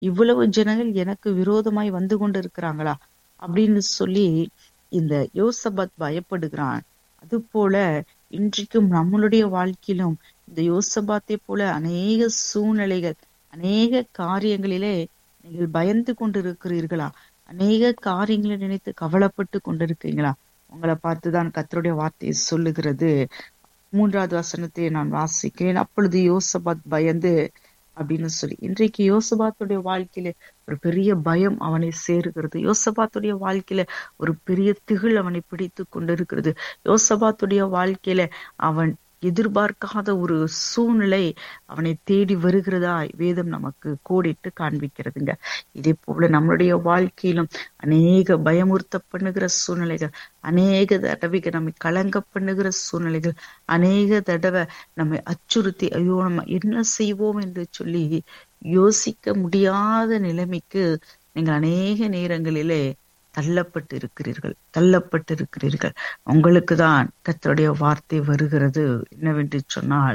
இவ்வளவு ஜனங்கள் எனக்கு விரோதமாய் வந்து கொண்டிருக்கிறாங்களா அப்படின்னு சொல்லி இந்த யோசபாத் பயப்படுகிறான் அது போல இன்றைக்கும் நம்மளுடைய வாழ்க்கையிலும் இந்த யோசபாத்தை போல அநேக சூழ்நிலைகள் அநேக காரியங்களிலே நீங்கள் பயந்து கொண்டிருக்கிறீர்களா அநேக காரியங்களை நினைத்து கவலைப்பட்டு கொண்டிருக்கீங்களா உங்களை பார்த்துதான் கத்தருடைய வார்த்தையை சொல்லுகிறது மூன்றாவது வசனத்தை நான் வாசிக்கிறேன் அப்பொழுது யோசபாத் பயந்து அப்படின்னு சொல்லி இன்றைக்கு யோசபாத்துடைய வாழ்க்கையில ஒரு பெரிய பயம் அவனை சேருகிறது யோசபாத்துடைய வாழ்க்கையில ஒரு பெரிய திகில் அவனை பிடித்து கொண்டிருக்கிறது யோசபாத்துடைய வாழ்க்கையில அவன் எதிர்பார்க்காத ஒரு சூழ்நிலை அவனை தேடி வருகிறதா வேதம் நமக்கு கோடிட்டு காண்பிக்கிறதுங்க இதே போல நம்மளுடைய வாழ்க்கையிலும் அநேக பயமுறுத்த பண்ணுகிற சூழ்நிலைகள் அநேக தடவைக்கு நம்மை கலங்க பண்ணுகிற சூழ்நிலைகள் அநேக தடவை நம்மை அச்சுறுத்தி ஐயோ நம்ம என்ன செய்வோம் என்று சொல்லி யோசிக்க முடியாத நிலைமைக்கு நீங்கள் அநேக நேரங்களிலே தள்ளப்பட்டு இருக்கிறீர்கள் தள்ளப்பட்டு இருக்கிறீர்கள் உங்களுக்கு தான் கத்தருடைய வார்த்தை வருகிறது என்னவென்று சொன்னால்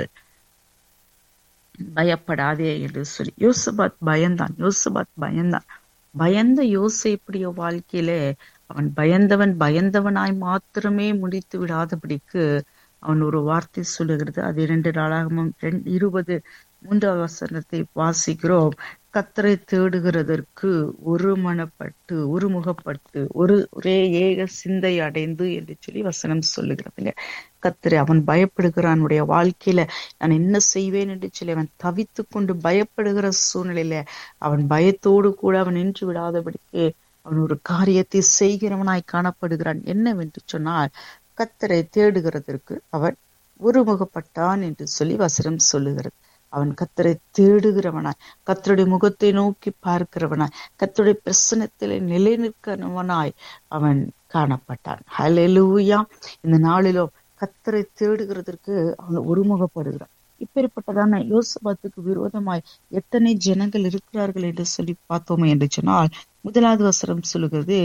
பயப்படாதே என்று சொல்லி யோசபாத் பயந்தான் யோசபாத் பயந்தான் பயந்த யோசேப்புடைய வாழ்க்கையிலே அவன் பயந்தவன் பயந்தவனாய் மாத்திரமே முடித்து விடாதபடிக்கு அவன் ஒரு வார்த்தை சொல்லுகிறது அது இரண்டு நாளாகவும் இருபது மூன்றாவது வசனத்தை வாசிக்கிறோம் கத்தரை தேடுகிறதற்கு ஒருமனப்பட்டு ஒருமுகப்பட்டு ஒரு ஒரே ஏக சிந்தை அடைந்து என்று சொல்லி வசனம் சொல்லுகிறதுங்க கத்தரை அவன் பயப்படுகிறானுடைய வாழ்க்கையில நான் என்ன செய்வேன் என்று சொல்லி அவன் தவித்து கொண்டு பயப்படுகிற சூழ்நிலையில அவன் பயத்தோடு கூட அவன் நின்று விடாதபடிக்கு அவன் ஒரு காரியத்தை செய்கிறவனாய் காணப்படுகிறான் என்னவென்று சொன்னால் கத்தரை தேடுகிறதற்கு அவன் ஒருமுகப்பட்டான் என்று சொல்லி வசனம் சொல்லுகிறது அவன் கத்தரை தேடுகிறவனாய் கத்தருடைய முகத்தை நோக்கி பார்க்கிறவனாய் கத்தருடைய பிரசனத்திலே நிலை நிற்கிறவனாய் அவன் காணப்பட்டான் ஹலெலூயா இந்த நாளிலோ கத்தரை தேடுகிறதற்கு அவன் ஒருமுகப்படுகிறான் இப்பேற்பட்டதான யோசபாத்துக்கு விரோதமாய் எத்தனை ஜனங்கள் இருக்கிறார்கள் என்று சொல்லி பார்த்தோமே என்று சொன்னால் முதலாவது வசனம் சொல்லுகிறது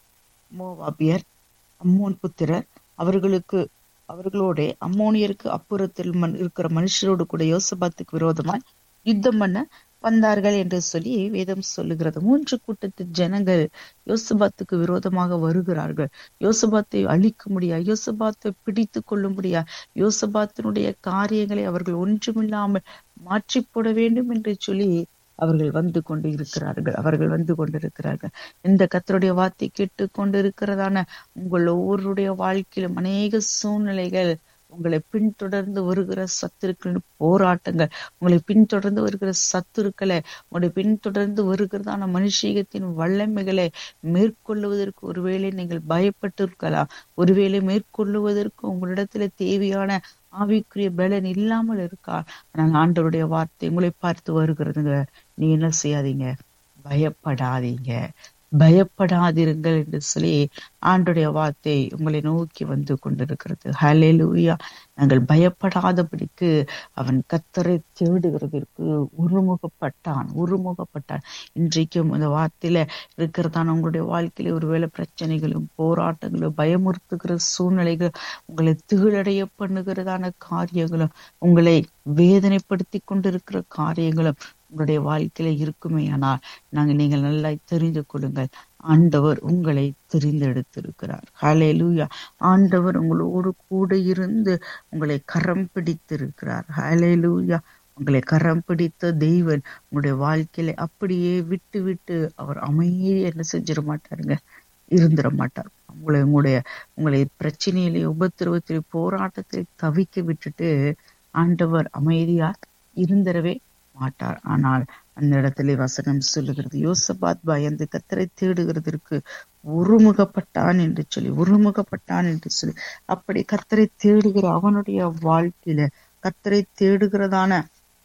மோவாபியர் அம்மோன் புத்திரர் அவர்களுக்கு அவர்களோட அம்மோனியருக்கு அப்புறத்தில் இருக்கிற மனுஷரோடு கூட யோசபாத்துக்கு விரோதமாய் யுத்தம் பண்ண வந்தார்கள் என்று சொல்லி வேதம் சொல்லுகிறது மூன்று கூட்டத்து ஜனங்கள் யோசபாத்துக்கு விரோதமாக வருகிறார்கள் யோசபாத்தை அழிக்க முடியா யோசபாத்தை பிடித்து கொள்ள முடியா யோசபாத்தினுடைய காரியங்களை அவர்கள் ஒன்றுமில்லாமல் மாற்றி போட வேண்டும் என்று சொல்லி அவர்கள் வந்து கொண்டு இருக்கிறார்கள் அவர்கள் வந்து கொண்டிருக்கிறார்கள் இந்த கத்தருடைய வார்த்தை கேட்டு கொண்டு இருக்கிறதான உங்கள் ஒவ்வொருடைய வாழ்க்கையிலும் அநேக சூழ்நிலைகள் உங்களை பின்தொடர்ந்து வருகிற சத்துருக்கள் போராட்டங்கள் உங்களை பின்தொடர்ந்து வருகிற சத்துருக்களை உங்களை பின்தொடர்ந்து வருகிறதான மனுஷீகத்தின் வல்லமைகளை மேற்கொள்ளுவதற்கு ஒருவேளை நீங்கள் பயப்பட்டு இருக்கலாம் ஒருவேளை மேற்கொள்ளுவதற்கு உங்களிடத்துல தேவையான ஆவிக்குரிய பலன் இல்லாமல் இருக்கா ஆனால் ஆண்டவருடைய வார்த்தை உங்களை பார்த்து வருகிறதுங்க நீ என்ன செய்யாதீங்க பயப்படாதீங்க பயப்படாதிருங்கள் என்று சொல்லி ஆண்டுடைய வார்த்தை உங்களை நோக்கி வந்து கொண்டிருக்கிறது ஹலே லூயா நாங்கள் பயப்படாதபடிக்கு அவன் கத்தரை தேடுகிறதற்கு உருமுகப்பட்டான் உருமுகப்பட்டான் இன்றைக்கும் இந்த வார்த்தையில இருக்கிறதான உங்களுடைய வாழ்க்கையில ஒருவேளை பிரச்சனைகளும் போராட்டங்களும் பயமுறுத்துகிற சூழ்நிலைகள் உங்களை திகழடைய பண்ணுகிறதான காரியங்களும் உங்களை வேதனைப்படுத்தி கொண்டிருக்கிற காரியங்களும் உங்களுடைய வாழ்க்கையில இருக்குமே ஆனால் நாங்க நீங்கள் நல்லா தெரிந்து கொள்ளுங்கள் ஆண்டவர் உங்களை தெரிந்தெடுத்திருக்கிறார் ஹலே லூயா ஆண்டவர் உங்களோடு கூட இருந்து உங்களை கரம் பிடித்திருக்கிறார் ஹலே லூயா உங்களை கரம் பிடித்த தெய்வன் உங்களுடைய வாழ்க்கையில அப்படியே விட்டு விட்டு அவர் அமைதி என்ன செஞ்சிட மாட்டாருங்க இருந்துட மாட்டார் உங்களை உங்களுடைய உங்களை பிரச்சனையிலே உபத்திரவத்திலே போராட்டத்தில் தவிக்க விட்டுட்டு ஆண்டவர் அமைதியா இருந்திடவே மாட்டார் ஆனால் அந்த இடத்துல வசனம் சொல்லுகிறது யோசபாத் பயந்து கத்தரை தேடுகிறதற்கு ஒருமுகப்பட்டான் என்று சொல்லி ஒருமுகப்பட்டான் என்று சொல்லி அப்படி கத்தரை தேடுகிற அவனுடைய வாழ்க்கையில கத்தரை தேடுகிறதான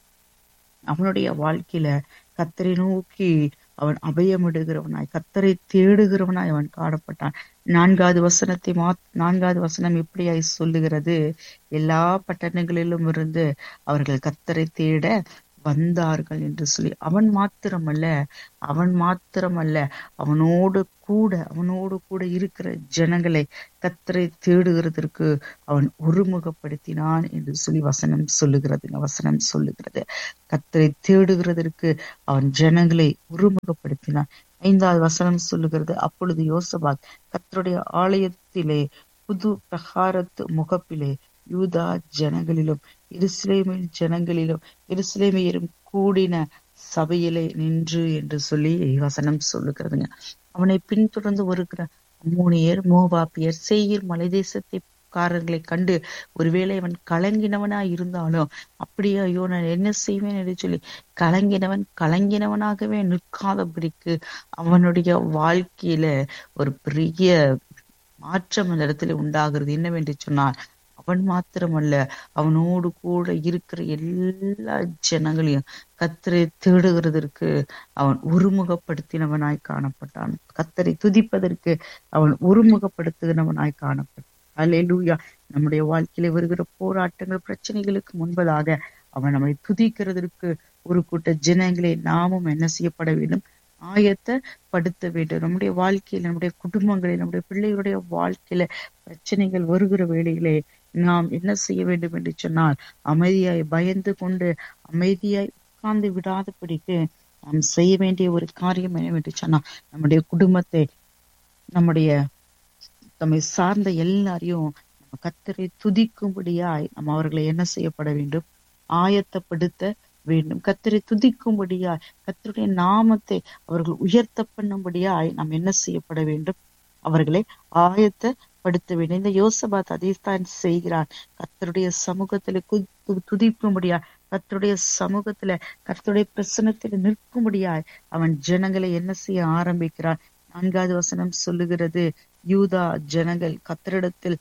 அவனுடைய வாழ்க்கையில கத்தரை நோக்கி அவன் அபயமிடுகிறவனாய் கத்தரை தேடுகிறவனாய் அவன் காணப்பட்டான் நான்காவது வசனத்தை மா நான்காவது வசனம் எப்படியாய் சொல்லுகிறது எல்லா பட்டணங்களிலும் இருந்து அவர்கள் கத்தரை தேட வந்தார்கள் என்று சொல்லி அவன் மாத்திரமல்ல அவன் மாத்திரமல்ல அவனோடு கூட அவனோடு கூட இருக்கிற ஜனங்களை கத்தரை தேடுகிறதற்கு அவன் ஒருமுகப்படுத்தினான் என்று சொல்லி வசனம் சொல்லுகிறது வசனம் சொல்லுகிறது கத்தரை தேடுகிறதற்கு அவன் ஜனங்களை ஒருமுகப்படுத்தினான் ஐந்தாவது வசனம் சொல்லுகிறது அப்பொழுது யோசபாத் கத்தருடைய ஆலயத்திலே புது பிரகாரத்து முகப்பிலே யூதா ஜனங்களிலும் எருசலேமின் ஜனங்களிலும் எருசலேமியரும் கூடின சபையிலே நின்று என்று சொல்லி வசனம் சொல்லுகிறதுங்க அவனை பின்தொடர்ந்து வருகிற அம்மோனியர் மோபாப்பியர் செய்யீர் மலை தேசத்தை காரர்களை கண்டு ஒருவேளை அவன் கலங்கினவனா இருந்தாலும் அப்படியே ஐயோ நான் என்ன செய்வேன் என்று சொல்லி கலங்கினவன் கலங்கினவனாகவே நிற்காதபடிக்கு அவனுடைய வாழ்க்கையில ஒரு பெரிய மாற்றம் அந்த இடத்துல உண்டாகிறது என்னவென்று சொன்னால் அவன் மாத்திரமல்ல அவனோடு கூட இருக்கிற எல்லா ஜனங்களையும் கத்தரை தேடுகிறதற்கு அவன் ஒருமுகப்படுத்தினவனாய் காணப்பட்டான் கத்தரை துதிப்பதற்கு அவன் ஒருமுகப்படுத்துகிறவனாய் காணப்பட்டான் அலையலூயா நம்முடைய வாழ்க்கையில வருகிற போராட்டங்கள் பிரச்சனைகளுக்கு முன்பதாக அவன் நம்மை துதிக்கிறதற்கு ஒரு கூட்ட ஜனங்களை நாமும் என்ன செய்யப்பட வேண்டும் ஆயத்தப்படுத்த வேண்டும் நம்முடைய வாழ்க்கையில நம்முடைய குடும்பங்களில் நம்முடைய பிள்ளைகளுடைய வாழ்க்கையில பிரச்சனைகள் வருகிற வேளையிலே நாம் என்ன செய்ய வேண்டும் என்று சொன்னால் அமைதியாய் பயந்து கொண்டு அமைதியாய் உட்கார்ந்து விடாதபடிக்கு நாம் செய்ய வேண்டிய ஒரு காரியம் என்னவென்று சொன்னால் நம்முடைய குடும்பத்தை நம்முடைய நம்மை சார்ந்த எல்லாரையும் நம்ம கத்தரை துதிக்கும்படியாய் நம்ம அவர்களை என்ன செய்யப்பட வேண்டும் ஆயத்தப்படுத்த வேண்டும் கத்தரை துதிக்கும்படியாய் கத்தருடைய நாமத்தை அவர்கள் உயர்த்த பண்ணும்படியாய் நாம் என்ன செய்யப்பட வேண்டும் அவர்களை ஆயத்தப்படுத்த வேண்டும் இந்த யோசபாத் அதைத்தான் செய்கிறான் கத்தருடைய சமூகத்துல துதிக்கும்படியா கத்தருடைய சமூகத்துல கத்தருடைய பிரசனத்துல நிற்கும்படியாய் அவன் ஜனங்களை என்ன செய்ய ஆரம்பிக்கிறான் நான்காவது வசனம் சொல்லுகிறது யூதா ஜனங்கள் கத்தரிடத்தில்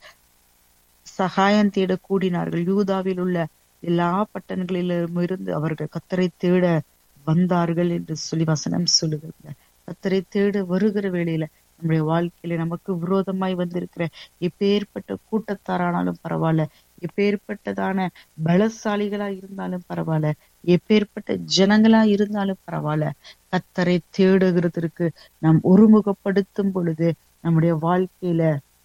சகாயம் தேட கூடினார்கள் யூதாவில் உள்ள எல்லா பட்டணங்களிலும் இருந்து அவர்கள் கத்தரை தேட வந்தார்கள் என்று சொல்லி வசனம் சொல்லுகிறது கத்தரை தேட வருகிற வேளையில நம்முடைய வாழ்க்கையில நமக்கு விரோதமாய் வந்திருக்கிற எப்பேற்பட்ட கூட்டத்தாரானாலும் பரவாயில்ல எப்பேற்பட்டதான பலசாலிகளா இருந்தாலும் பரவாயில்ல எப்பேற்பட்ட ஜனங்களா இருந்தாலும் பரவாயில்ல கத்தரை தேடுகிறதற்கு நாம் ஒருமுகப்படுத்தும் பொழுது நம்முடைய வாழ்க்கையில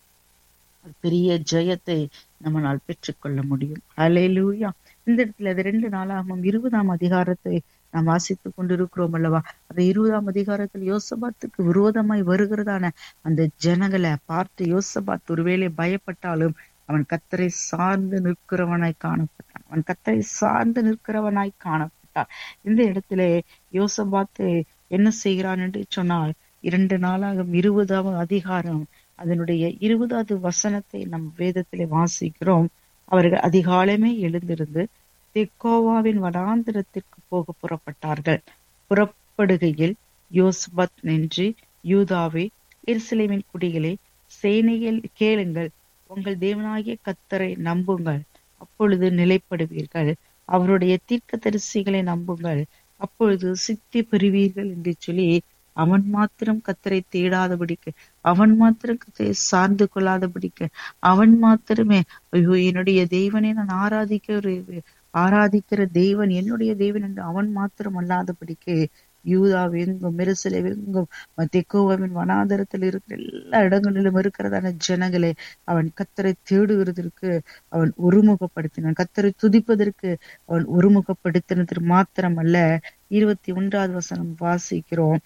பெரிய ஜெயத்தை நம்மளால் பெற்றுக்கொள்ள முடியும் அலையிலூயா இந்த இடத்துல அது ரெண்டு நாளாகவும் இருபதாம் அதிகாரத்தை நாம் வாசித்துக் கொண்டிருக்கிறோம் அல்லவா அந்த இருபதாம் அதிகாரத்தில் யோசபாத்துக்கு விரோதமாய் வருகிறதான அந்த ஜனங்களை பார்த்து யோசபாத் ஒருவேளை பயப்பட்டாலும் அவன் கத்தரை சார்ந்து நிற்கிறவனாய் காணப்பட்டான் அவன் கத்தரை சார்ந்து நிற்கிறவனாய் காணப்பட்டான் இந்த இடத்துல யோசபாத்து என்ன செய்கிறான் என்று சொன்னால் இரண்டு நாளாக இருபதாம் அதிகாரம் அதனுடைய இருபதாவது வசனத்தை நம் வேதத்திலே வாசிக்கிறோம் அவர்கள் அதிகாலமே எழுந்திருந்து தெக்கோவாவின் வனாந்திரத்திற்கு போக புறப்பட்டார்கள் புறப்படுகையில் யோஸ்பத் நின்று யூதாவே எருசலேமின் குடிகளே சேனையில் கேளுங்கள் உங்கள் தேவனாகிய கத்தரை நம்புங்கள் அப்பொழுது நிலைப்படுவீர்கள் அவருடைய தீர்க்க தரிசிகளை நம்புங்கள் அப்பொழுது சித்தி பெறுவீர்கள் என்று சொல்லி அவன் மாத்திரம் கத்தரை தேடாதபடிக்கு அவன் மாத்திரம் கத்தரை சார்ந்து கொள்ளாதபடிக்கு அவன் மாத்திரமே ஐயோ என்னுடைய தெய்வனை நான் ஆராதிக்க ஆராதிக்கிற தெய்வன் என்னுடைய தெய்வன் என்று அவன் மாத்திரம் அல்லாதபடிக்கு யூதாவெங்கும் மெருசலேவெங்கும் தெக்கோவாவின் வனாந்தரத்தில் இருக்கிற எல்லா இடங்களிலும் இருக்கிறதான ஜனங்களை அவன் கத்தரை தேடுகிறதற்கு அவன் ஒருமுகப்படுத்தினான் கத்தரை துதிப்பதற்கு அவன் ஒருமுகப்படுத்தினது மாத்திரம் அல்ல இருபத்தி ஒன்றாவது வசனம் வாசிக்கிறோம்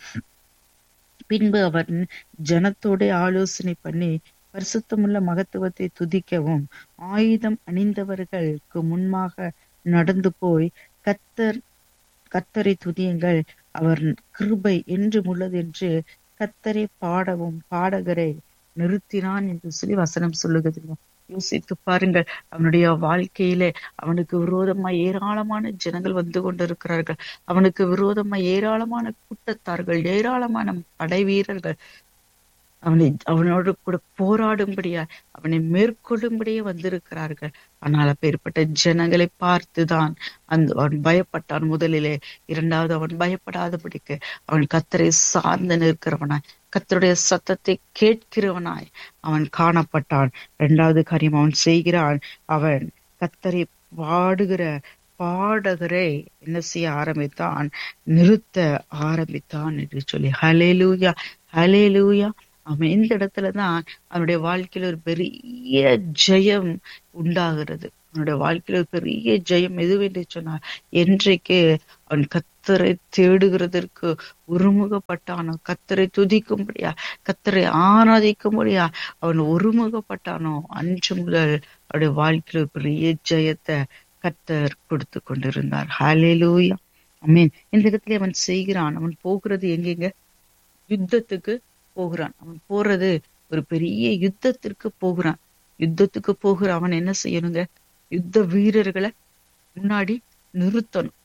பின்பு அவன் ஜனத்தோட ஆலோசனை பண்ணி பரிசுத்தமுள்ள மகத்துவத்தை துதிக்கவும் ஆயுதம் அணிந்தவர்களுக்கு முன்பாக நடந்து போய் கத்தர் கத்தரை துதியுங்கள் அவர் கிருபை என்றும் உள்ளது என்று கத்தரை பாடவும் பாடகரை நிறுத்தினான் என்று சொல்லி வசனம் சொல்லுகிறது யோசித்து பாருங்கள் அவனுடைய வாழ்க்கையிலே அவனுக்கு விரோதமா ஏராளமான ஜனங்கள் வந்து கொண்டிருக்கிறார்கள் அவனுக்கு விரோதமா ஏராளமான கூட்டத்தார்கள் ஏராளமான படை வீரர்கள் அவனை அவனோடு கூட போராடும்படியா அவனை மேற்கொள்ளும்படியே வந்திருக்கிறார்கள் ஆனால் அப்பேற்பட்ட ஜனங்களை பார்த்துதான் அந்த அவன் பயப்பட்டான் முதலிலே இரண்டாவது அவன் பயப்படாதபடிக்கு அவன் கத்தரை சார்ந்து நிற்கிறவனாய் கத்தருடைய சத்தத்தை கேட்கிறவனாய் அவன் காணப்பட்டான் இரண்டாவது காரியம் அவன் செய்கிறான் அவன் கத்தரை பாடுகிற பாடகரை என்ன செய்ய ஆரம்பித்தான் நிறுத்த ஆரம்பித்தான் என்று சொல்லி ஹலேலூயா ஹலேலூயா அவன் இந்த இடத்துலதான் அவனுடைய வாழ்க்கையில ஒரு பெரிய ஜெயம் உண்டாகிறது அவனுடைய வாழ்க்கையில ஒரு பெரிய ஜெயம் எதுவென்று சொன்னார் என்றைக்கு அவன் கத்தரை தேடுகிறதற்கு ஒருமுகப்பட்டானோ கத்தரை துதிக்கும்படியா கத்தரை ஆராதிக்கும்படியா அவன் ஒருமுகப்பட்டானோ அன்று முதல் அவருடைய வாழ்க்கையில ஒரு பெரிய ஜெயத்தை கத்தர் கொடுத்து கொண்டிருந்தார் ஹalleluya அமீன் இந்த இடத்துல அவன் செய்கிறான் அவன் போகிறது எங்கெங்க யுத்தத்துக்கு போகிறான் அவன் போறது ஒரு பெரிய யுத்தத்திற்கு போகிறான் யுத்தத்துக்கு போகிற அவன் என்ன செய்யணுங்க யுத்த வீரர்களை முன்னாடி நிறுத்தணும்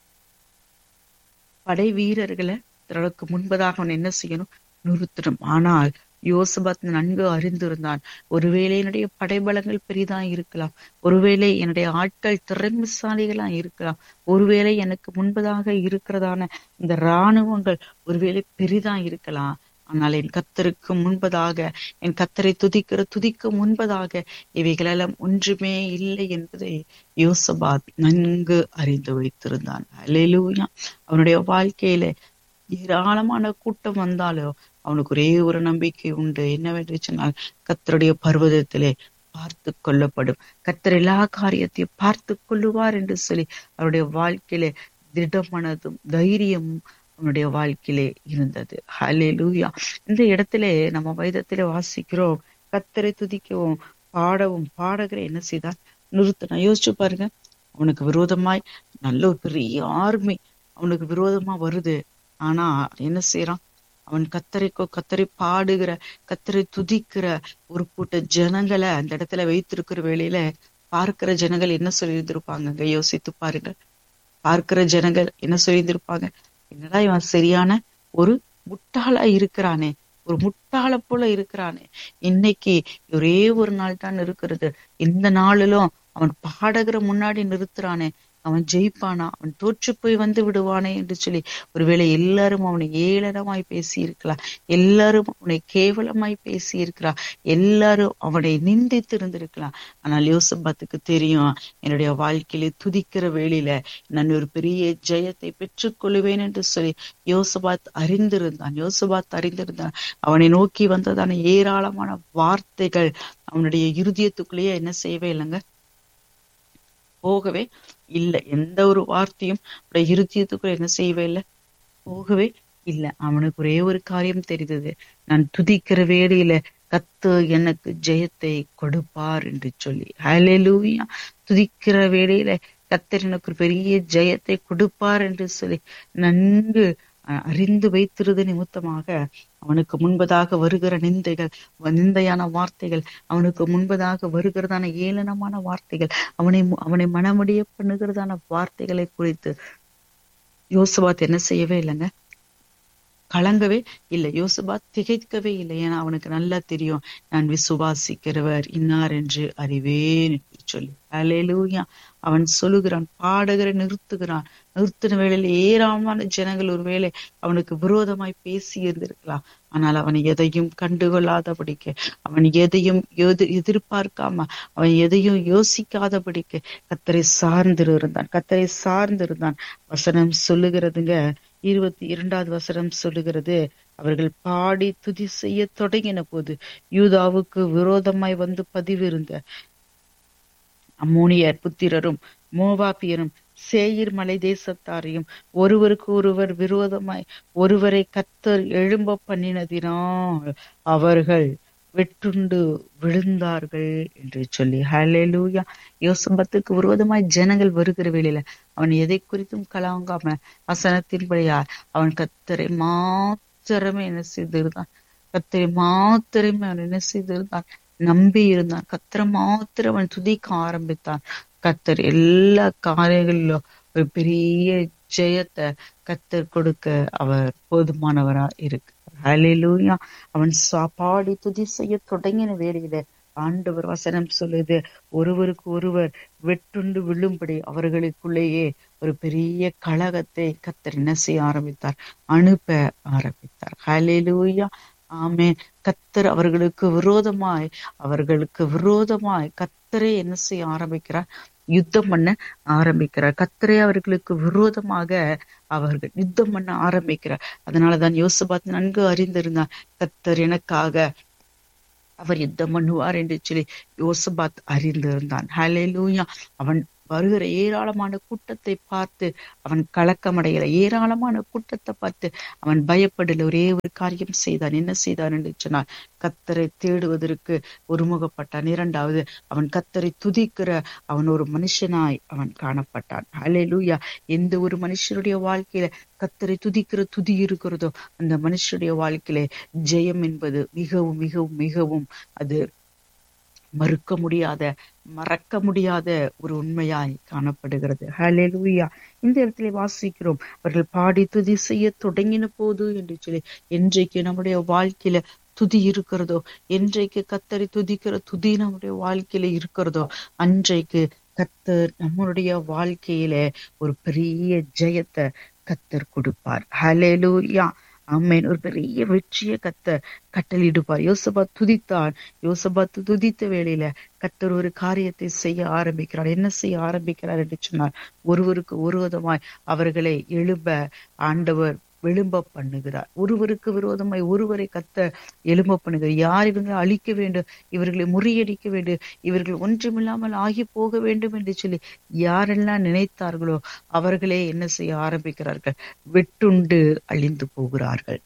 படை வீரர்களை தனக்கு முன்பதாக அவன் என்ன செய்யணும் நிறுத்தணும் ஆனால் யோசபாத் நன்கு அறிந்திருந்தான் ஒருவேளை என்னுடைய படைபலங்கள் பெரிதா இருக்கலாம் ஒருவேளை என்னுடைய ஆட்கள் திறமைசாலிகளா இருக்கலாம் ஒருவேளை எனக்கு முன்பதாக இருக்கிறதான இந்த இராணுவங்கள் ஒருவேளை பெரிதா இருக்கலாம் ஆனால் என் கத்தருக்கு முன்பதாக என் கத்தரை துதிக்கிற துதிக்க முன்பதாக இவைகளெல்லாம் ஒன்றுமே இல்லை என்பதை யோசபாத் நன்கு அறிந்து வைத்திருந்தான் அலையிலூயா அவனுடைய வாழ்க்கையில ஏராளமான கூட்டம் வந்தாலும் அவனுக்கு ஒரே ஒரு நம்பிக்கை உண்டு என்னவென்று சொன்னால் கத்தருடைய பர்வதத்திலே பார்த்து கொள்ளப்படும் கத்தர் எல்லா காரியத்தையும் பார்த்து கொள்ளுவார் என்று சொல்லி அவருடைய வாழ்க்கையில திடமனதும் தைரியமும் அவனுடைய வாழ்க்கையிலே இருந்தது ஹலே லூயா இந்த இடத்துல நம்ம வைதத்திலே வாசிக்கிறோம் கத்தரை துதிக்கவும் பாடவும் பாடகரை என்ன செய்தார் நிறுத்தினா யோசிச்சு பாருங்க அவனுக்கு விரோதமாய் நல்ல ஒரு பெரிய ஆர்மி அவனுக்கு விரோதமா வருது ஆனா என்ன செய்யறான் அவன் கத்தரைக்கோ கத்தரை பாடுகிற கத்தரை துதிக்கிற ஒரு கூட்ட ஜனங்களை அந்த இடத்துல வைத்திருக்கிற வேளையில பார்க்கிற ஜனங்கள் என்ன சொல்லியிருந்திருப்பாங்க யோசித்து பாருங்க பார்க்கிற ஜனங்கள் என்ன சொல்லியிருந்திருப்பாங்க என்னடா இவன் சரியான ஒரு முட்டாளா இருக்கிறானே ஒரு முட்டாள போல இருக்கிறானே இன்னைக்கு ஒரே ஒரு நாள் தான் இருக்கிறது இந்த நாளிலும் அவன் பாடகர முன்னாடி நிறுத்துறானே அவன் ஜெயிப்பானா அவன் தோற்று போய் வந்து விடுவானே என்று சொல்லி ஒருவேளை எல்லாரும் அவனை ஏளனமாய் பேசி இருக்கலாம் எல்லாரும் அவனை கேவலமாய் பேசி இருக்கிறா எல்லாரும் அவனை நிந்தித்து இருந்திருக்கலாம் ஆனால் யோசபாத்துக்கு தெரியும் என்னுடைய வாழ்க்கையில துதிக்கிற வேளையில நான் ஒரு பெரிய ஜெயத்தை பெற்றுக்கொள்வேன் என்று சொல்லி யோசபாத் அறிந்திருந்தான் யோசபாத் அறிந்திருந்தான் அவனை நோக்கி வந்ததான ஏராளமான வார்த்தைகள் அவனுடைய இருதயத்துக்குள்ளேயே என்ன செய்யவே இல்லைங்க போகவே இல்லை எந்த ஒரு வார்த்தையும் அவருடைய இருதயத்துக்குள்ள என்ன செய்யவே இல்லை போகவே இல்லை அவனுக்கு ஒரே ஒரு காரியம் தெரிந்தது நான் துதிக்கிற வேளையில கத்து எனக்கு ஜெயத்தை கொடுப்பார் என்று சொல்லி ஹalleluya துதிக்கிற வேளையில கத்தர் எனக்கு ஒரு பெரிய ஜெயத்தை கொடுப்பார் என்று சொல்லி நன்கு அறிந்து வைத்திருது நிமித்தமாக அவனுக்கு முன்பதாக வருகிற நிந்தைகள் நிந்தையான வார்த்தைகள் அவனுக்கு முன்பதாக வருகிறதான ஏளனமான வார்த்தைகள் அவனை அவனை மனமுடிய பண்ணுகிறதான வார்த்தைகளை குறித்து யோசபாத் என்ன செய்யவே இல்லைங்க கலங்கவே இல்லை யோசபாத் திகைக்கவே இல்லை ஏன்னா அவனுக்கு நல்லா தெரியும் நான் விசுவாசிக்கிறவர் இன்னார் என்று அறிவேன் என்று சொல்லி அலையலூயா அவன் சொல்லுகிறான் பாடகரை நிறுத்துகிறான் நிறுத்தின வேளையில ஏராளமான ஜனங்கள் ஒருவேளை அவனுக்கு விரோதமாய் பேசி இருந்திருக்கலாம் ஆனால் அவன் எதையும் கண்டுகொள்ளாதபடிக்கு அவன் எதையும் எதிர்பார்க்காம அவன் எதையும் யோசிக்காதபடிக்கு கத்தரை சார்ந்து இருந்தான் கத்தரை சார்ந்து இருந்தான் வசனம் சொல்லுகிறதுங்க இருபத்தி இரண்டாவது வசனம் சொல்லுகிறது அவர்கள் பாடி துதி செய்ய தொடங்கின போது யூதாவுக்கு விரோதமாய் வந்து பதிவிருந்த அம்மோனியர் புத்திரரும் மோவாபியரும் சேயிர் மலை தேசத்தாரையும் ஒருவருக்கு ஒருவர் விரோதமாய் ஒருவரை கத்தர் எழும்ப பண்ணினதினால் அவர்கள் வெட்டுண்டு விழுந்தார்கள் என்று சொல்லி ஹலெலூயா யோசம்பத்துக்கு விரோதமாய் ஜனங்கள் வருகிற வேளையில அவன் எதை குறித்தும் கலாங்காம வசனத்தின்படியார் அவன் கத்தரை மாத்திரமே என்ன செய்திருந்தான் கத்தரை மாத்திரமே அவன் என்ன செய்திருந்தான் நம்பி இருந்தான் கத்தரை மாத்திரம் அவன் துதிக்க ஆரம்பித்தான் கத்தர் எல்லா காரியங்களிலும் ஒரு பெரிய ஜெயத்தை கத்தர் கொடுக்க அவர் போதுமானவரா இருக்கு அலிலூயா அவன் பாடி துதி செய்ய தொடங்கின வேலையில ஆண்டவர் வசனம் சொல்லுது ஒருவருக்கு ஒருவர் வெட்டுண்டு விழும்படி அவர்களுக்குள்ளேயே ஒரு பெரிய கழகத்தை கத்தர் என்ன செய்ய ஆரம்பித்தார் அனுப்ப ஆரம்பித்தார் ஹலிலூயா ஆமே கத்தர் அவர்களுக்கு விரோதமாய் அவர்களுக்கு விரோதமாய் கத்தரை என்ன செய்ய ஆரம்பிக்கிறார் யுத்தம் பண்ண ஆரம்பிக்கிறார் கத்தரே அவர்களுக்கு விரோதமாக அவர்கள் யுத்தம் பண்ண ஆரம்பிக்கிறார் அதனாலதான் யோசபாத் நன்கு அறிந்திருந்தான் கத்தர் எனக்காக அவர் யுத்தம் பண்ணுவார் என்று சொல்லி யோசபாத் அறிந்திருந்தான் ஹalleluya அவன் வருகிற ஏராளமான கூட்டத்தை பார்த்து அவன் கலக்கமடையல ஏராளமான கூட்டத்தை பார்த்து அவன் பயப்படல ஒரே ஒரு காரியம் செய்தான் என்ன செய்தான் என்று சொன்னார் கத்தரை தேடுவதற்கு ஒருமுகப்பட்டான் இரண்டாவது அவன் கத்தரை துதிக்கிற அவன் ஒரு மனுஷனாய் அவன் காணப்பட்டான் ஹalleluya எந்த ஒரு மனுஷனுடைய வாழ்க்கையில கத்தரை துதிக்கிற துதி இருக்கிறதோ அந்த மனுஷனுடைய வாழ்க்கையில ஜெயம் என்பது மிகவும் மிகவும் மிகவும் அது மறுக்க முடியாத மறக்க முடியாத ஒரு உண்மையாய் காணப்படுகிறது ஹalleluya இந்த இடத்துல வாசிக்கிறோம் அவர்கள் பாடி துதி செய்ய தொடங்கின போது என்று சொல்லி என்றைக்கு நம்முடைய வாழ்க்கையில துதி இருக்கிறதோ என்றைக்கு கத்தரை துதிக்கிற துதி நம்முடைய வாழ்க்கையில இருக்கிறதோ அன்றைக்கு கத்தர் நம்மளுடைய வாழ்க்கையில ஒரு பெரிய ஜெயத்தை கத்தர் கொடுப்பார் ஹalleluya ஆமேன் ஒரு பெரிய வெற்றியை கத்த கட்டளிடுப்பார் யோசபாத் துதித்தான் யோசபாத் துதித்த வேளையில கத்தர் ஒரு காரியத்தை செய்ய ஆரம்பிக்கிறார் என்ன செய்ய ஆரம்பிக்கிறார் என்று சொன்னார் ஒருவருக்கு ஒரு விதமாய் அவர்களை எழும்ப ஆண்டவர் எழும்ப பண்ணுகிறார் ஒருவருக்கு விரோதமாய் ஒருவரை கத்த எழும்ப பண்ணுகிறார் யார் இவங்களை அழிக்க வேண்டும் இவர்களை முறியடிக்க வேண்டும் இவர்கள் ஒன்றுமில்லாமல் ஆகி போக வேண்டும் என்று சொல்லி யாரெல்லாம் நினைத்தார்களோ அவர்களே என்ன செய்ய ஆரம்பிக்கிறார்கள் வெட்டுண்டு அழிந்து போகிறார்கள்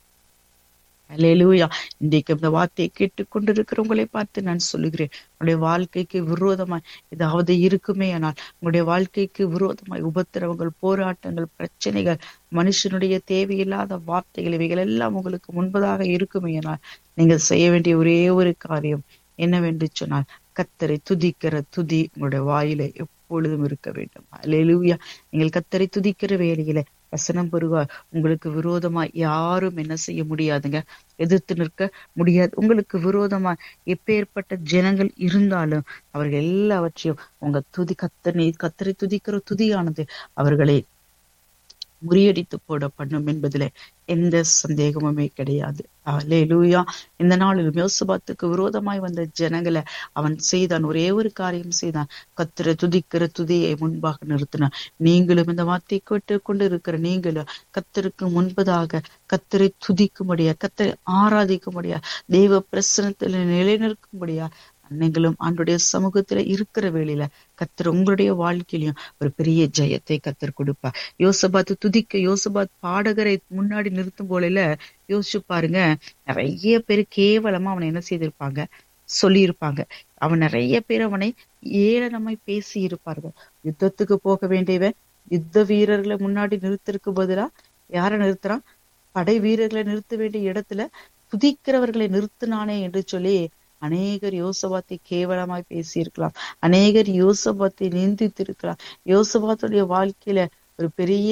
அலேலூயா இன்றைக்கு இந்த வார்த்தையை கேட்டுக்கொண்டிருக்கிறவங்களை பார்த்து நான் சொல்லுகிறேன் உங்களுடைய வாழ்க்கைக்கு விரோதமாய் ஏதாவது இருக்குமே ஆனால் உங்களுடைய வாழ்க்கைக்கு விரோதமாய் உபத்திரவங்கள் போராட்டங்கள் பிரச்சனைகள் மனுஷனுடைய தேவையில்லாத வார்த்தைகள் இவைகள் எல்லாம் உங்களுக்கு முன்பதாக இருக்குமே ஆனால் நீங்கள் செய்ய வேண்டிய ஒரே ஒரு காரியம் என்னவென்று சொன்னால் கத்தரை துதிக்கிற துதி உங்களுடைய வாயில எப்பொழுதும் இருக்க வேண்டும் அலேலூயா நீங்கள் கத்தரை துதிக்கிற வேலையில வசனம் பெறுவார் உங்களுக்கு விரோதமா யாரும் என்ன செய்ய முடியாதுங்க எதிர்த்து நிற்க முடியாது உங்களுக்கு விரோதமா எப்பேற்பட்ட ஜனங்கள் இருந்தாலும் அவர்கள் எல்லாவற்றையும் உங்க துதி கத்தனை கத்தரை துதிக்கிற துதியானது அவர்களை முறியடித்து போட பண்ணும் என்பதிலே எந்த சந்தேகமுமே கிடையாது லூயா இந்த நாளில் யோசுபாத்துக்கு விரோதமாய் வந்த ஜனங்களை அவன் செய்தான் ஒரே ஒரு காரியம் செய்தான் கத்திர துதிக்கிற துதியை முன்பாக நிறுத்தினான் நீங்களும் இந்த வார்த்தை கேட்டு கொண்டு இருக்கிற நீங்களும் கத்தருக்கு முன்பதாக கத்தரை துதிக்கும்படியா கத்தரை ஆராதிக்கும்படியா தெய்வ பிரசனத்தில் நிலைநிற்கும்படியா நீங்களும் ஆண்டுடைய சமூகத்துல இருக்கிற வேளையில கத்தர் உங்களுடைய வாழ்க்கையிலையும் ஒரு பெரிய ஜெயத்தை கத்தர் கொடுப்பார் யோசபாத் துதிக்க யோசபாத் பாடகரை முன்னாடி நிறுத்தும் போல யோசிச்சு பாருங்க நிறைய பேர் கேவலமா அவனை என்ன செய்திருப்பாங்க சொல்லியிருப்பாங்க அவன் நிறைய பேர் அவனை ஏளனமாய் பேசி இருப்பார்கள் யுத்தத்துக்கு போக வேண்டியவன் யுத்த வீரர்களை முன்னாடி நிறுத்திருக்கு பதிலா யார நிறுத்துறான் படை வீரர்களை நிறுத்த வேண்டிய இடத்துல துதிக்கிறவர்களை நிறுத்தினானே என்று சொல்லி அநேகர் யோசபாத்தை கேவலமாய் பேசியிருக்கலாம் அநேகர் யோசபாத்தை நிந்தித்திருக்கலாம் யோசபாத்துடைய வாழ்க்கையில ஒரு பெரிய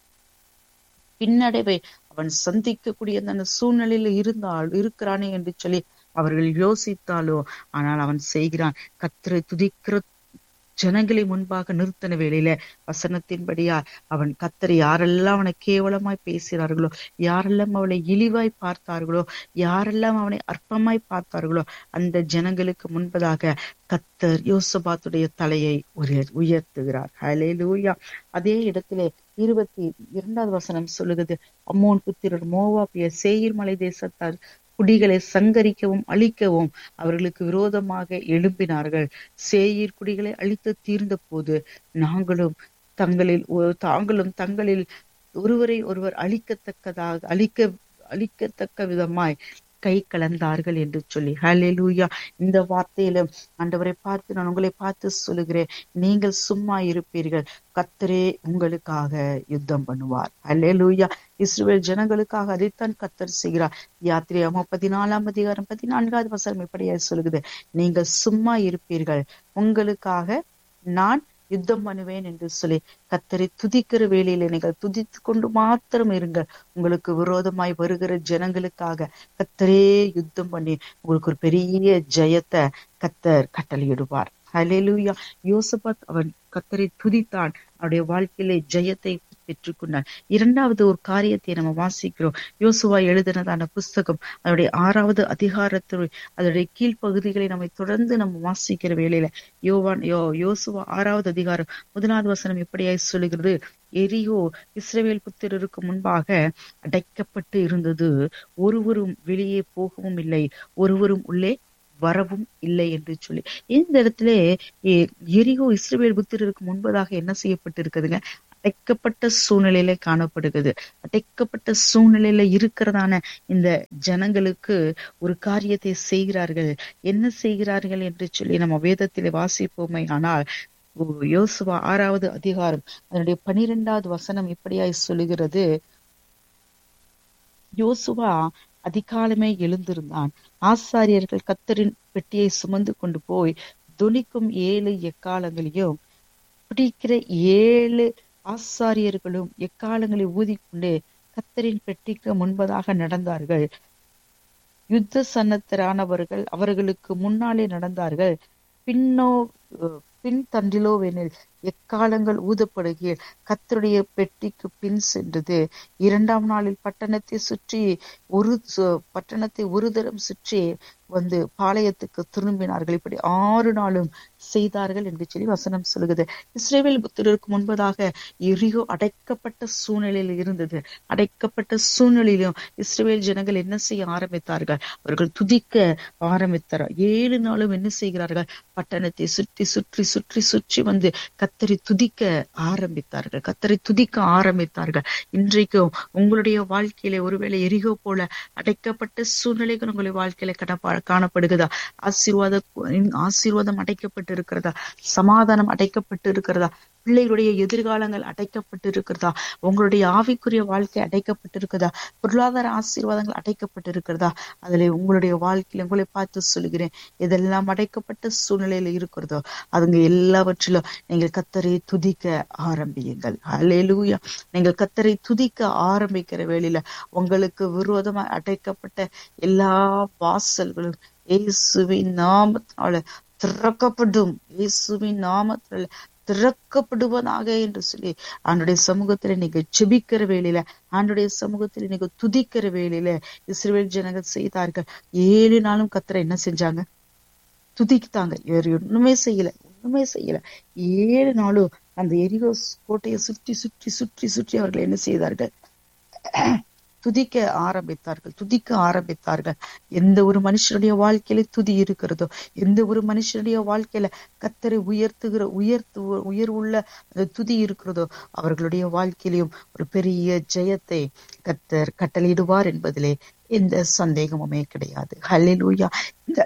பின்னடைவை அவன் சந்திக்கக்கூடிய அந்த சூழ்நிலையில இருந்தால் இருக்கிறானே என்று சொல்லி அவர்கள் யோசித்தாலோ ஆனால் அவன் செய்கிறான் கத்திரை துதிக்கிற ஜனங்களை முன்பாக நிறுத்தின வேளையில வசனத்தின்படியா அவன் கத்தரை யாரெல்லாம் அவனை கேவலமாய் பேசுகிறார்களோ யாரெல்லாம் அவளை இழிவாய் பார்த்தார்களோ யாரெல்லாம் அவனை அற்பமாய் பார்த்தார்களோ அந்த ஜனங்களுக்கு முன்பதாக கத்தர் யோசபாத்துடைய தலையை உயர்த்துகிறார் ஹலே லூயா அதே இடத்துல இருபத்தி இரண்டாவது வசனம் சொல்லுகிறது அம்மோன் புத்திரர் மோவாப்பிய சேயிர் மலை தேசத்தார் குடிகளை சங்கரிக்கவும் அழிக்கவும் அவர்களுக்கு விரோதமாக எழும்பினார்கள் சேயீர் குடிகளை அழித்து தீர்ந்த போது நாங்களும் தங்களில் தாங்களும் தங்களில் ஒருவரை ஒருவர் அழிக்கத்தக்கதாக அழிக்க அழிக்கத்தக்க விதமாய் கை கலந்தார்கள் என்று சொல்லி ஹலே லூயா இந்த வார்த்தையில ஆண்டவரை பார்த்து நான் உங்களை பார்த்து சொல்லுகிறேன் நீங்கள் சும்மா இருப்பீர்கள் கத்தரே உங்களுக்காக யுத்தம் பண்ணுவார் ஹலே லூயா இஸ்ரேல் ஜனங்களுக்காக அதைத்தான் கத்தர் செய்கிறார் யாத்திரையாம பதினாலாம் அதிகாரம் பதினான்காவது வசனம் இப்படியா சொல்லுகிறது நீங்கள் சும்மா இருப்பீர்கள் உங்களுக்காக நான் யுத்தம் பண்ணுவேன் என்று சொல்லி கத்தரை துதிக்கிற வேளையில நீங்கள் துதித்து கொண்டு மாத்திரம் இருங்கள் உங்களுக்கு விரோதமாய் வருகிற ஜனங்களுக்காக கத்தரே யுத்தம் பண்ணி உங்களுக்கு ஒரு பெரிய ஜெயத்தை கத்தர் கட்டளையிடுவார் ஹலேலூயா யோசபத் அவன் கத்தரை துதித்தான் அவருடைய வாழ்க்கையில ஜெயத்தை பெற்றுக்கொண்டான் இரண்டாவது ஒரு காரியத்தை நம்ம வாசிக்கிறோம் யோசுவா எழுதினதான புஸ்தகம் அதனுடைய ஆறாவது அதிகாரத்துடைய அதனுடைய கீழ்ப்பகுதிகளை நம்ம தொடர்ந்து நம்ம வாசிக்கிற வேளையில யோவான் யோ யோசுவா ஆறாவது அதிகாரம் முதலாவது வசனம் எப்படியாய் சொல்லுகிறது எரியோ இஸ்ரவேல் புத்திரருக்கு முன்பாக அடைக்கப்பட்டு இருந்தது ஒருவரும் வெளியே போகவும் இல்லை ஒருவரும் உள்ளே வரவும் இல்லை என்று சொல்லி இந்த இடத்துல எரியோ இஸ்ரவேல் புத்திரருக்கு முன்பதாக என்ன செய்யப்பட்டிருக்குதுங்க அடைக்கப்பட்ட சூழ்நிலையில காணப்படுகிறது அடைக்கப்பட்ட சூழ்நிலையில இருக்கிறதான இந்த ஜனங்களுக்கு ஒரு காரியத்தை செய்கிறார்கள் என்ன செய்கிறார்கள் என்று சொல்லி நம்ம வேதத்திலே வாசிப்போமே ஆனால் யோசுவா ஆறாவது அதிகாரம் அதனுடைய பனிரெண்டாவது வசனம் இப்படியாய் சொல்லுகிறது யோசுவா அதிகாலமே எழுந்திருந்தான் ஆசாரியர்கள் கத்தரின் பெட்டியை சுமந்து கொண்டு போய் துணிக்கும் ஏழு எக்காலங்களையும் பிடிக்கிற ஏழு ஆசாரியர்களும் எக்காலங்களை ஊதிக்கொண்டு கத்தரின் பெட்டிக்கு முன்பதாக நடந்தார்கள் யுத்த சன்னத்தரானவர்கள் அவர்களுக்கு முன்னாலே நடந்தார்கள் பின்னோ பின் தண்டிலோவெனில் எக்காலங்கள் ஊதப்படுகிய கத்தருடைய பெட்டிக்கு பின் சென்றது இரண்டாம் நாளில் பட்டணத்தை சுற்றி ஒரு பட்டணத்தை ஒரு தரம் சுற்றி வந்து பாளையத்துக்கு திரும்பினார்கள் இப்படி ஆறு நாளும் செய்தார்கள் என்று சொல்லி வசனம் சொல்லுகிறது இஸ்ரேவேல் புத்திரருக்கு முன்பதாக எரியோ அடைக்கப்பட்ட சூழ்நிலையில் இருந்தது அடைக்கப்பட்ட சூழ்நிலையிலும் இஸ்ரேல் ஜனங்கள் என்ன செய்ய ஆரம்பித்தார்கள் அவர்கள் துதிக்க ஆரம்பித்தார் ஏழு நாளும் என்ன செய்கிறார்கள் பட்டணத்தை சுற்றி சுற்றி சுற்றி சுற்றி வந்து கத்தரை துதிக்க ஆரம்பித்தார்கள் கத்தரை துதிக்க ஆரம்பித்தார்கள் இன்றைக்கும் உங்களுடைய வாழ்க்கையில ஒருவேளை எரிகோ போல அடைக்கப்பட்ட சூழ்நிலைகள் உங்களுடைய வாழ்க்கையில கடப்பா காணப்படுகிறதா ஆசீர்வாத ஆசீர்வாதம் அடைக்கப்பட்டு இருக்கிறதா சமாதானம் அடைக்கப்பட்டு இருக்கிறதா பிள்ளைகளுடைய எதிர்காலங்கள் அடைக்கப்பட்டு இருக்கிறதா உங்களுடைய ஆவிக்குரிய வாழ்க்கை அடைக்கப்பட்டு இருக்கிறதா பொருளாதார ஆசீர்வாதங்கள் அடைக்கப்பட்டு இருக்கிறதா அதுல உங்களுடைய வாழ்க்கையில உங்களை பார்த்து சொல்லுகிறேன் எதெல்லாம் அடைக்கப்பட்ட சூழ்நிலையில இருக்கிறதோ அதுங்க எல்லாவற்றிலும் நீங்கள் கத்தரை துதிக்க ஆரம்பியுங்கள் அலேலூயா நீங்கள் கத்தரை துதிக்க ஆரம்பிக்கிற வேளையில உங்களுக்கு விரோதமா அடைக்கப்பட்ட எல்லா வாசல்களும் இயேசுவின் நாமத்தினால திறக்கப்படும் இயேசுவின் நாமத்தினால திறக்கப்படுவதாக என்று சொல்லி ஆண்டுடைய சமூகத்துல நீங்க ஜெபிக்கிற வேலையில ஆண்டுடைய சமூகத்துல நீங்க துதிக்கிற வேலையில இஸ்ரேல் ஜனங்கள் செய்தார்கள் ஏழு நாளும் கத்திர என்ன செஞ்சாங்க துதிக்குத்தாங்க வேறு ஒண்ணுமே செய்யல ஒண்ணுமே செய்யல ஏழு நாளும் அந்த எரிகோ கோட்டையை சுற்றி சுற்றி சுற்றி சுற்றி அவர்கள் என்ன செய்தார்கள் துதிக்க ஆரம்பித்தார்கள் துதிக்க ஆரம்பித்தார்கள் எந்த ஒரு மனுஷனுடைய வாழ்க்கையில துதி இருக்கிறதோ எந்த ஒரு மனுஷனுடைய வாழ்க்கையில கத்தரை உயர்த்துகிற உயர்த்து உயர்வுள்ள அந்த துதி இருக்கிறதோ அவர்களுடைய வாழ்க்கையிலும் ஒரு பெரிய ஜெயத்தை கத்தர் கட்டளையிடுவார் என்பதிலே எந்த சந்தேகமுமே கிடையாது ஹல்லேலூயா இந்த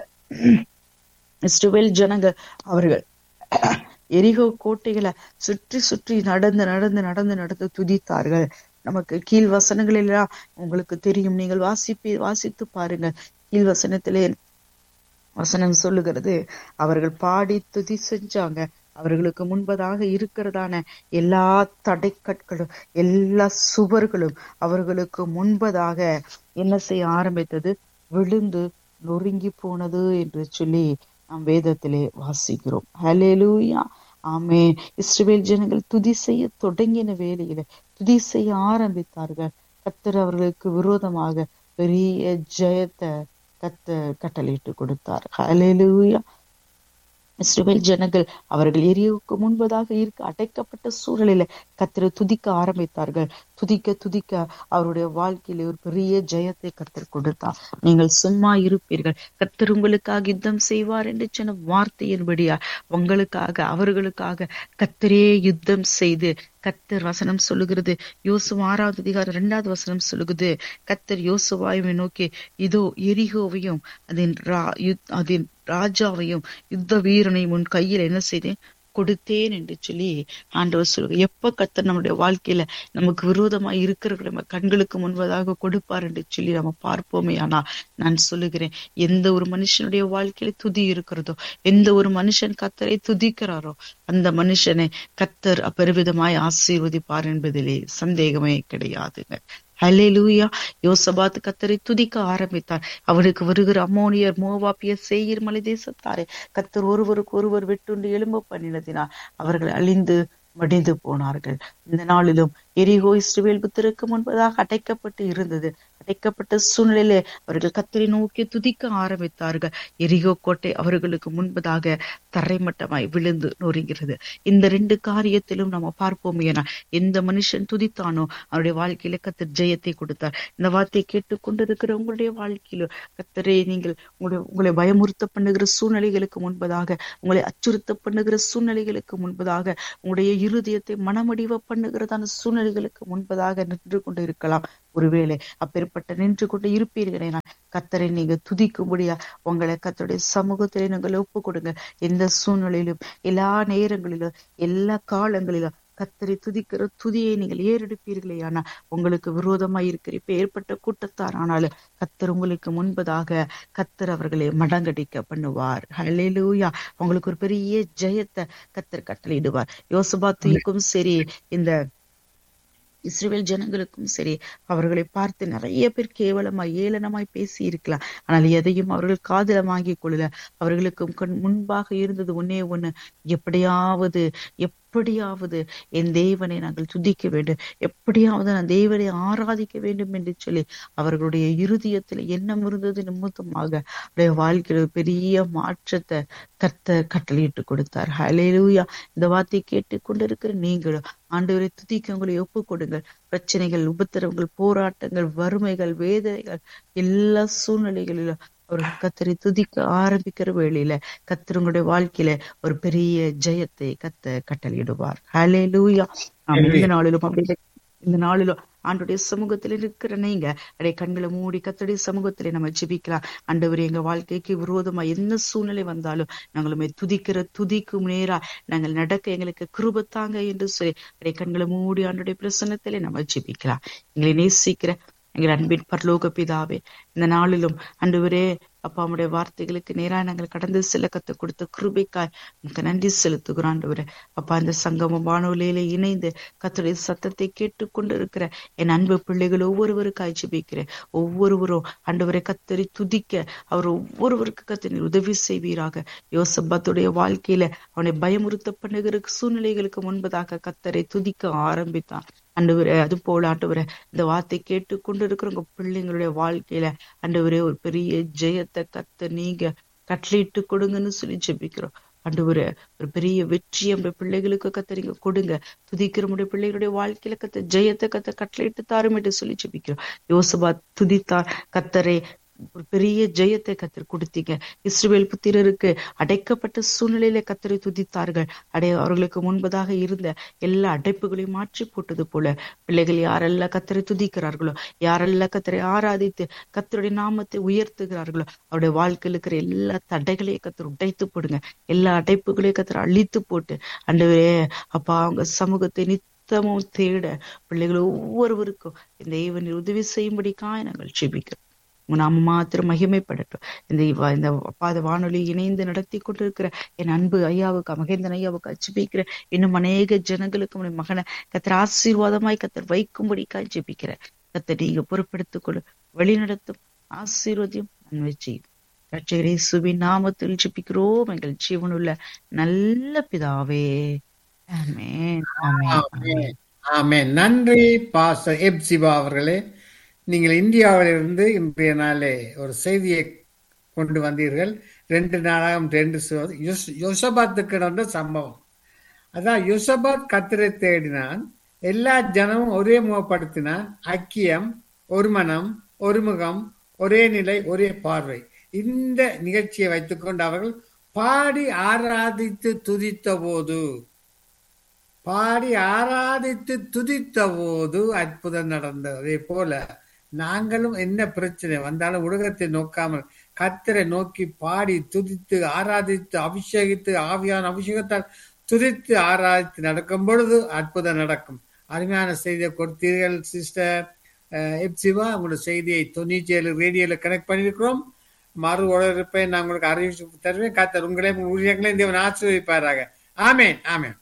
இஸ்ரவேல் ஜனங்க அவர்கள் எரிகோ கோட்டைகளை சுற்றி சுற்றி நடந்து நடந்து நடந்து நடந்து துதித்தார்கள் நமக்கு கீழ் வசனங்கள் எல்லாம் உங்களுக்கு தெரியும் நீங்கள் வாசிப்பி வாசித்து பாருங்க கீழ் வசனத்திலே வசனம் சொல்லுகிறது அவர்கள் பாடி துதி செஞ்சாங்க அவர்களுக்கு முன்பதாக இருக்கிறதான எல்லா தடைக்கற்களும் எல்லா சுவர்களும் அவர்களுக்கு முன்பதாக என்ன செய்ய ஆரம்பித்தது விழுந்து நொறுங்கி போனது என்று சொல்லி நாம் வேதத்திலே வாசிக்கிறோம் ஹலேலூயா ஆமே இஸ்ரவேல் ஜனங்கள் துதி செய்ய தொடங்கின வேலையில துதி செய்ய ஆரம்பித்தார்கள் கத்தர் அவர்களுக்கு விரோதமாக பெரிய ஜெயத்தை கத்த கட்டளையிட்டு கொடுத்தார் ஹலேலூயா இஸ்ரவேல் ஜனங்கள் அவர்கள் எரியுக்கு முன்பதாக இருக்க அடைக்கப்பட்ட சூழலில கத்திர துதிக்க ஆரம்பித்தார்கள் துதிக்க துதிக்க அவருடைய வாழ்க்கையில ஒரு பெரிய ஜெயத்தை கத்தர் கொடுத்தார் நீங்கள் சும்மா இருப்பீர்கள் கத்தர் உங்களுக்காக யுத்தம் செய்வார் என்று சொன்ன வார்த்தையின்படியா உங்களுக்காக அவர்களுக்காக கத்தரே யுத்தம் செய்து கத்தர் வசனம் சொல்லுகிறது யோசுவா ஆறாவது அதிகாரம் இரண்டாவது வசனம் சொல்லுகிறது கத்தர் யோசுவாயுவை நோக்கி இதோ எரிகோவையும் அதன் அதன் ராஜாவையும் யுத்த வீரனையும் உன் கையில் என்ன செய்தேன் கொடுத்தேன் என்று சொல்லி ஆண்டவர் சொல்லுங்க எப்ப கத்தர் நம்முடைய வாழ்க்கையில நமக்கு விரோதமா இருக்கிறவர்கள் நம்ம கண்களுக்கு முன்பதாக கொடுப்பார் என்று சொல்லி நம்ம பார்ப்போமே ஆனா நான் சொல்லுகிறேன் எந்த ஒரு மனுஷனுடைய வாழ்க்கையில துதி இருக்கிறதோ எந்த ஒரு மனுஷன் கத்தரை துதிக்கிறாரோ அந்த மனுஷனை கத்தர் அப்பெருவிதமாய் ஆசீர்வதிப்பார் என்பதிலே சந்தேகமே கிடையாதுங்க ஹலேலூயா யோசபாத் கத்தரை துதிக்க ஆரம்பித்தார் அவருக்கு வருகிற அம்மோனியர் மோவாப்பியர் செய்கிற மலை தேசத்தாரே கத்தர் ஒருவருக்கு ஒருவர் வெட்டுண்டு எலும்ப பண்ணினதினால் அவர்கள் அழிந்து மடிந்து போனார்கள் இந்த நாளிலும் எரிகோ இஸ்ரவேல் புத்திற்கு முன்பதாக அடைக்கப்பட்டு இருந்தது அடைக்கப்பட்ட சூழ்நிலையிலே அவர்கள் கத்தரை நோக்கி துதிக்க ஆரம்பித்தார்கள் எரிகோ கோட்டை அவர்களுக்கு முன்பதாக தரைமட்டமாய் விழுந்து நொறுங்கிறது இந்த ரெண்டு காரியத்திலும் நம்ம பார்ப்போம் ஏன்னா எந்த மனுஷன் துதித்தானோ அவருடைய வாழ்க்கையில கத்தர் ஜெயத்தை கொடுத்தார் இந்த வார்த்தையை கேட்டுக்கொண்டிருக்கிற உங்களுடைய வாழ்க்கையில கத்தரை நீங்கள் உங்களுடைய உங்களை பயமுறுத்த பண்ணுகிற சூழ்நிலைகளுக்கு முன்பதாக உங்களை அச்சுறுத்த பண்ணுகிற சூழ்நிலைகளுக்கு முன்பதாக உங்களுடைய இருதயத்தை மனமடிவ பண்ணுகிறதான சூழ்நிலைகளுக்கு முன்பதாக நின்று கொண்டு இருக்கலாம் ஒருவேளை அப்பேற்பட்ட நின்று கொண்டு இருப்பீர்களே கத்தரை நீங்க துதிக்கும்படியா உங்களை கத்தருடைய சமூகத்திலே நீங்கள் ஒப்பு கொடுங்க எந்த சூழ்நிலையிலும் எல்லா நேரங்களிலும் எல்லா காலங்களிலும் கத்தரை துதிக்கிற துதியை நீங்கள் ஏறெடுப்பீர்களே ஆனா உங்களுக்கு விரோதமாய் இருக்கிற இப்ப ஏற்பட்ட கூட்டத்தார் ஆனாலும் கத்தர் உங்களுக்கு முன்பதாக கத்தர் அவர்களை மடங்கடிக்க பண்ணுவார் ஹலேலூயா உங்களுக்கு ஒரு பெரிய ஜெயத்தை கத்தர் கட்டளையிடுவார் யோசபாத்துக்கும் சரி இந்த இஸ்ரேல் ஜனங்களுக்கும் சரி அவர்களை பார்த்து நிறைய பேர் கேவலமாய் ஏளனமாய் பேசி இருக்கலாம் ஆனால் எதையும் அவர்கள் காதல வாங்கிக் கொள்ளல அவர்களுக்கு கண் முன்பாக இருந்தது ஒன்னே ஒண்ணு எப்படியாவது எப்படியாவது என் தேவனை நாங்கள் துதிக்க வேண்டும் எப்படியாவது நான் தேவனை ஆராதிக்க வேண்டும் என்று சொல்லி அவர்களுடைய இருதயத்தில் எண்ணம் இருந்தது நிமித்தமாக அவருடைய வாழ்க்கையில் பெரிய மாற்றத்தை கத்த கட்டளையிட்டு கொடுத்தார் ஹலேலூயா இந்த வார்த்தையை கேட்டுக்கொண்டிருக்கிற நீங்களும் ஆண்டவரை துதிக்க உங்களை ஒப்பு கொடுங்கள் பிரச்சனைகள் உபத்திரவங்கள் போராட்டங்கள் வறுமைகள் வேதனைகள் எல்லா சூழ்நிலைகளிலும் அவர்கள் கத்தரை துதிக்க ஆரம்பிக்கிற வேளையில கத்தர் உங்களுடைய வாழ்க்கையில ஒரு பெரிய ஜெயத்தை கத்த கட்டளையிடுவார் ஹலே லூயா இந்த நாளிலும் அப்படி இந்த நாளிலும் ஆண்டுடைய சமூகத்துல இருக்கிற நீங்க அடைய கண்களை மூடி கத்தடைய சமூகத்திலே நம்ம ஜெபிக்கலாம் ஆண்டவர் எங்க வாழ்க்கைக்கு விரோதமா என்ன சூழ்நிலை வந்தாலும் நாங்களுமே துதிக்கிற துதிக்கும் நேரா நாங்கள் நடக்க எங்களுக்கு கிருபத்தாங்க என்று சொல்லி அடைய கண்களை மூடி ஆண்டுடைய பிரசன்னத்திலே நம்ம ஜெபிக்கலாம் எங்களை நேசிக்கிற எங்கள் அன்பின் பரலோக பிதாவே இந்த நாளிலும் அன்றுவரே அப்பா உடைய வார்த்தைகளுக்கு நேராக நாங்கள் கடந்து செல்ல கத்து கொடுத்த கிருபைக்காய் உனக்கு நன்றி செலுத்துகிறோம் ஆண்டவரே அப்பா இந்த சங்கம வானொலியில இணைந்து கத்துடைய சத்தத்தை கேட்டுக்கொண்டு இருக்கிற என் அன்பு பிள்ளைகள் ஒவ்வொருவருக்காய் ஜெபிக்கிறேன் ஒவ்வொருவரும் ஆண்டவரை கத்தரி துதிக்க அவர் ஒவ்வொருவருக்கு கத்தனை உதவி செய்வீராக யோசப்பத்துடைய வாழ்க்கையில அவனை பயமுறுத்த பண்ணுகிற சூழ்நிலைகளுக்கு முன்பதாக கத்தரை துதிக்க ஆரம்பித்தான் அண்டவரே அது போல ஆண்டவரே இந்த வார்த்தை கேட்டு கொண்டு இருக்கிறவங்க பிள்ளைங்களுடைய வாழ்க்கையில அண்டவரே ஒரு பெரிய ஜெயத்தை கத்த நீங்க கட்டளையிட்டு கொடுங்கன்னு சொல்லி ஜெபிக்கிறோம் அண்டவரே ஒரு பெரிய வெற்றி அந்த பிள்ளைகளுக்கு கத்த நீங்க கொடுங்க துதிக்கிற முடிய பிள்ளைகளுடைய வாழ்க்கையில கத்த ஜெயத்தை கத்த கட்டளையிட்டு தாருமிட்டு சொல்லி ஜெபிக்கிறோம் யோசபா துதித்தார் கத்தரை ஒரு பெரிய ஜெயத்தை கத்தர் கொடுத்தீங்க இஸ்ரேல் புத்திரருக்கு அடைக்கப்பட்ட சூழ்நிலையில கத்தரை துதித்தார்கள் அடைய அவர்களுக்கு முன்பதாக இருந்த எல்லா அடைப்புகளையும் மாற்றி போட்டது போல பிள்ளைகள் யாரெல்லாம் கத்தரை துதிக்கிறார்களோ யாரெல்லாம் கத்தரை ஆராதித்து கத்தருடைய நாமத்தை உயர்த்துகிறார்களோ அவருடைய வாழ்க்கையில் இருக்கிற எல்லா தடைகளையும் கத்தர் உடைத்து போடுங்க எல்லா அடைப்புகளையும் கத்தர் அழித்து போட்டு அண்டவரே அப்பா அவங்க சமூகத்தை நித்தமும் தேட பிள்ளைகள் ஒவ்வொருவருக்கும் இந்த இவனில் உதவி செய்யும்படிக்காய் நாங்கள் ஜெபிக்கிறோம் நாம மாத்திரம் மகிமைப்படட்டும் இந்த இந்த அப்பாத வானொலி இணைந்து நடத்தி கொண்டிருக்கிற என் அன்பு ஐயாவுக்கு மகேந்திரன் ஐயாவுக்கு அச்சுபிக்கிற இன்னும் அநேக ஜனங்களுக்கு உடைய மகனை கத்தர் ஆசீர்வாதமாய் கத்தர் வைக்கும்படிக்காய் ஜெபிக்கிற கத்தை நீங்க பொறுப்படுத்திக் கொடு வழிநடத்தும் ஆசீர்வதியும் நன்மை செய்யும் ரட்சகரே சுபி நாமத்தில் ஜெபிக்கிறோம் எங்கள் ஜீவனுள்ள நல்ல பிதாவே ஆமென் ஆமென் ஆமென் நன்றி பாச எப் சிவா அவர்களே நீங்கள் இந்தியாவிலிருந்து இன்றைய நாளே ஒரு செய்தியை கொண்டு வந்தீர்கள் ரெண்டு நாளாகும் ரெண்டு யோசபாத்துக்கு நடந்த சம்பவம் அதான் யோசபாத் கத்திரை தேடினான் எல்லா ஜனமும் ஒரே முகப்படுத்தினான் ஐக்கியம் ஒரு மனம் ஒரு முகம் ஒரே நிலை ஒரே பார்வை இந்த நிகழ்ச்சியை வைத்துக்கொண்டு அவர்கள் பாடி ஆராதித்து துதித்த போது பாடி ஆராதித்து துதித்த போது அற்புதம் நடந்தது அதே போல நாங்களும் என்ன பிரச்சனை வந்தாலும் உலகத்தை நோக்காமல் கத்தரை நோக்கி பாடி துதித்து ஆராதித்து அபிஷேகித்து ஆவியான அபிஷேகத்தால் துதித்து ஆராதித்து நடக்கும் பொழுது அற்புதம் நடக்கும் அருமையான செய்தியை கொடுத்தீர்கள் சிஸ்டர் எப்சிவா உங்களோட செய்தியை தொண்ணூற்றி ஏழு ரேடியோல கனெக்ட் பண்ணியிருக்கிறோம் மறு உடற்பை நான் உங்களுக்கு அறிவிச்சு தருவேன் கத்தர் உங்களையும் ஊழியர்களையும் தேவன் ஆசீர்வதிப்பாராக ஆமேன் ஆமேன்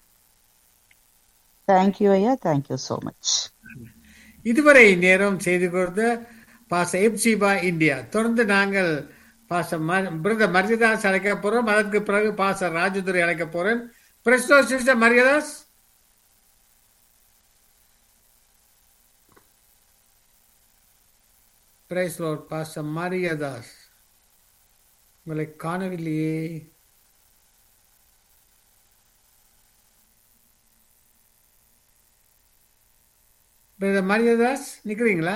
தேங்க்யூ ஐயா தேங்க்யூ சோ மச் இதுவரை நேரம் செய்து கொடுத்த பாச எப்சிபா இந்தியா தொடர்ந்து நாங்கள் பாச பிரதர் மரியதாஸ் அழைக்க போறோம் அதற்கு பிறகு பாச ராஜதுரை அழைக்க போறேன் பிரஸ்டோ sister Mariyadas praise lord pastor Mariyadas உங்களை காணவில்லையே பிரதர் மரியதாஸ் நிக்கிறீங்களா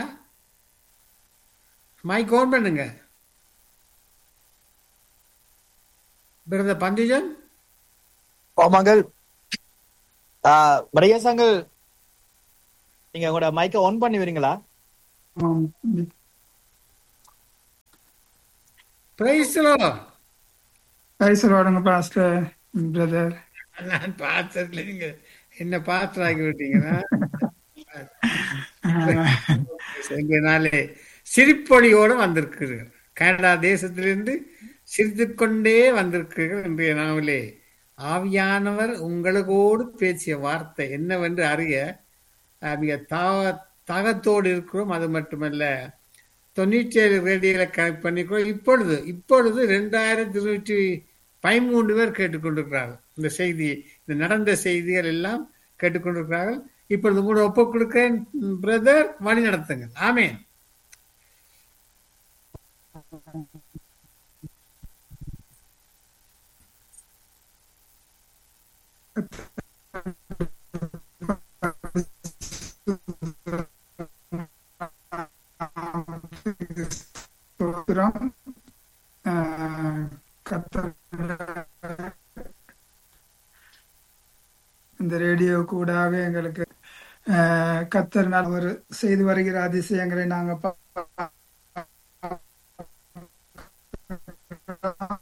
மைக் ஓன் பண்ணுங்க பிரதர் பண்டிஜன் ஆமாங்கள் மரியசாங்கள் நீங்க உங்களோட மைக்கை ஆன் பண்ணி வரீங்களா பிரைஸ் லார்ட் பேசுறோடுங்க பாஸ்டர் பிரதர் நான் பார்த்ததுல நீங்க என்ன பாத்திராக்கி விட்டீங்கன்னா இங்க நாளே சிரிப்பொழியோடு வந்திருக்கிறீர்கள் கனடா தேசத்திலிருந்து சிரித்து கொண்டே வந்திருக்கிறீர்கள் இன்றைய நாளிலே ஆவியானவர் உங்களோடு பேசிய வார்த்தை என்னவென்று அறிய அஹ், மிக தாவ தாகத்தோடு இருக்கிறோம் அது மட்டுமல்ல தொண்ணூற்றி ஏழு ரேடியோல கனெக்ட் பண்ணிக்கிறோம் இப்பொழுது இப்பொழுது ரெண்டாயிரத்தி இருநூற்றி பதிமூன்று பேர் கேட்டுக்கொண்டிருக்கிறார்கள் இந்த செய்தி இந்த நடந்த செய்திகள் எல்லாம் கேட்டுக்கொண்டிருக்கிறார்கள் இப்பொழுது கூட ஒப்புக் கொடுக்கிறேன் பிரதர் வழி நடத்துங்க ஆமேன் ஸ்தோத்திரம் ஆஹ், கர்த்தர் இந்த ரேடியோ கூடாக எங்களுக்கு ஆஹ், கர்த்தர் நாள் ஒரு செய்து வருகிற அதிசயங்களை நாங்க பா-